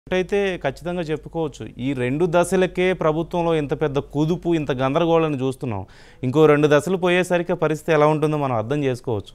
అయితే ఖచ్చితంగా చెప్పుకోవచ్చు ఈ రెండు దశలకే ప్రభుత్వంలో ఇంత పెద్ద కుదుపు ఇంత గందరగోళాన్ని చూస్తున్నాం ఇంకో రెండు దశలు పోయేసరికి పరిస్థితి ఎలా ఉంటుందో మనం అర్థం చేసుకోవచ్చు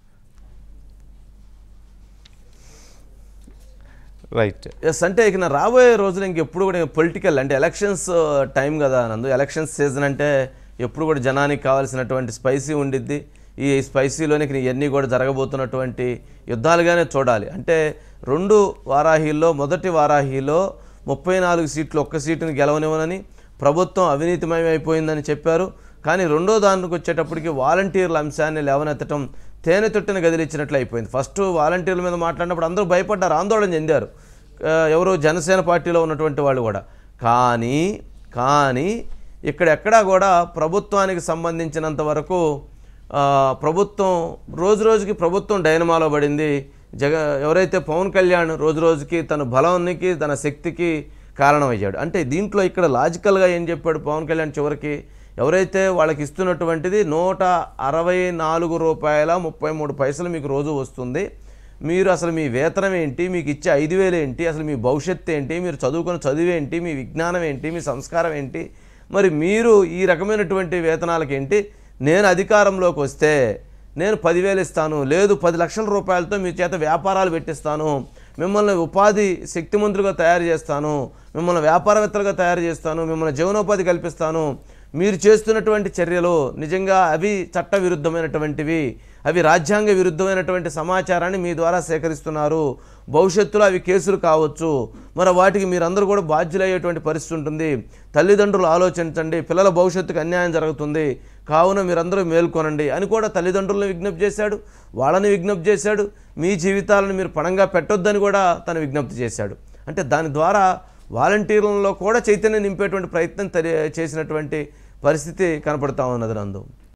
రైట్ ఎస్ అంటే ఇక నా రాబోయే రోజులు ఇంకెప్పుడు కూడా పొలిటికల్ అంటే ఎలక్షన్స్ టైం కదా నందు ఎలక్షన్స్ సీజన్ అంటే ఎప్పుడు కూడా జనానికి కావాల్సినటువంటి స్పైసీ ఉండిద్ది ఈ స్పైసీలోనికి ఇవన్నీ కూడా జరగబోతున్నటువంటి యుద్ధాలుగానే చూడాలి అంటే రెండు వారాహిల్లో మొదటి వారాహిలో ముప్పై నాలుగు సీట్లు ఒక్క సీటుని గెలవనివ్వనని ప్రభుత్వం అవినీతిమయం అయిపోయిందని చెప్పారు కానీ రెండో దానికి వచ్చేటప్పటికి వాలంటీర్ల అంశాన్ని లేవనెత్తడం తేనె తొట్టిన గదిలిచ్చినట్లు అయిపోయింది ఫస్ట్ వాలంటీర్ల మీద మాట్లాడినప్పుడు అందరూ భయపడ్డారు ఆందోళన చెందారు ఆ, ఎవరు జనసేన పార్టీలో ఉన్నటువంటి వాళ్ళు కూడా కానీ కానీ ఇక్కడెక్కడా కూడా ప్రభుత్వానికి సంబంధించినంత వరకు ఆ, ప్రభుత్వం రోజు రోజుకి ప్రభుత్వం డైనమాలో పడింది జగ ఎవరైతే పవన్ కళ్యాణ్ రోజు రోజుకి తన బలానికి తన శక్తికి కారణమయ్యాడు అంటే దీంట్లో ఇక్కడ లాజికల్గా ఏం చెప్పాడు పవన్ కళ్యాణ్ చివరికి ఎవరైతే వాళ్ళకి ఇస్తున్నటువంటిది నూట అరవై నాలుగు రూపాయల ముప్పై మూడు పైసలు మీకు రోజు వస్తుంది మీరు అసలు మీ వేతనం ఏంటి మీకు ఇచ్చే ఐదు వేలు ఏంటి అసలు మీ భవిష్యత్తు ఏంటి మీరు చదువుకున్న చదువు ఏంటి మీ విజ్ఞానం ఏంటి మీ సంస్కారం ఏంటి మరి మీరు ఈ రకమైనటువంటి వేతనాలకి ఏంటి నేను అధికారంలోకి వస్తే నేను పదివేలు ఇస్తాను లేదు పది లక్షల రూపాయలతో మీ చేత వ్యాపారాలు పెట్టిస్తాను మిమ్మల్ని ఉపాధి శక్తిమంతులుగా తయారు చేస్తాను మిమ్మల్ని వ్యాపారవేత్తలుగా తయారు చేస్తాను మిమ్మల్ని జీవనోపాధి కల్పిస్తాను మీరు చేస్తున్నటువంటి చర్యలు నిజంగా అవి చట్ట విరుద్ధమైనటువంటివి అవి రాజ్యాంగ విరుద్ధమైనటువంటి సమాచారాన్ని మీ ద్వారా సేకరిస్తున్నారు భవిష్యత్తులో అవి కేసులు కావచ్చు మరి వాటికి మీరందరూ కూడా బాధ్యులయ్యేటువంటి పరిస్థితి ఉంటుంది తల్లిదండ్రులు ఆలోచించండి పిల్లల భవిష్యత్తుకు అన్యాయం జరుగుతుంది కావున మీరందరూ మేల్కొనండి అని కూడా తల్లిదండ్రులను విజ్ఞప్తి చేశాడు వాళ్ళని విజ్ఞప్తి చేశాడు మీ జీవితాలను మీరు పణంగా పెట్టొద్దని కూడా తను విజ్ఞప్తి చేశాడు అంటే దాని ద్వారా వాలంటీర్లలో కూడా చైతన్యం నింపేటువంటి ప్రయత్నం తెలి- చేసినటువంటి పరిస్థితి కనపడతా ఉన్నది నందు